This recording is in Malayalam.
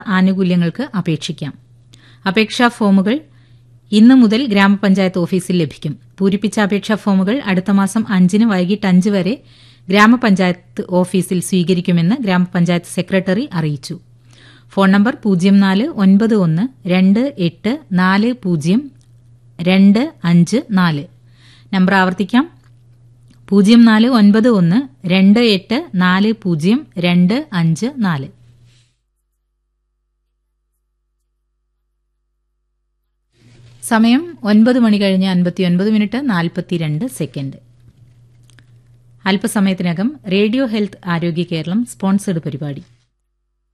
ആനുകൂല്യങ്ങൾക്ക് അപേക്ഷിക്കാം അപേക്ഷാ ഫോമുകൾ ഇന്നു മുതൽ ഗ്രാമപഞ്ചായത്ത് ഓഫീസിൽ ലഭിക്കും പൂരിപ്പിച്ച അപേക്ഷാ ഫോമുകൾ അടുത്ത മാസം അഞ്ചിന് വൈകിട്ട് അഞ്ച് വരെ ഗ്രാമപഞ്ചായത്ത് ഓഫീസിൽ സ്വീകരിക്കുമെന്ന് ഗ്രാമപഞ്ചായത്ത് സെക്രട്ടറി അറിയിച്ചു ഫോൺ നമ്പർ പൂജ്യം നാല് ഒൻപത് ഒന്ന് രണ്ട് എട്ട് നാല് പൂജ്യം രണ്ട് അഞ്ച് നാല് നമ്പർ ആവർത്തിക്കാം പൂജ്യം നാല് ഒൻപത് ഒന്ന് രണ്ട് എട്ട് നാല് പൂജ്യം രണ്ട് അഞ്ച് നാല് സമയം ഒൻപത് മണി കഴിഞ്ഞ് അൻപത്തിയൊൻപത് മിനിറ്റ് നാൽപ്പത്തിരണ്ട് സെക്കൻഡ് അല്പസമയത്തിനകം radio health Arogya Keralam sponsored പരിപാടി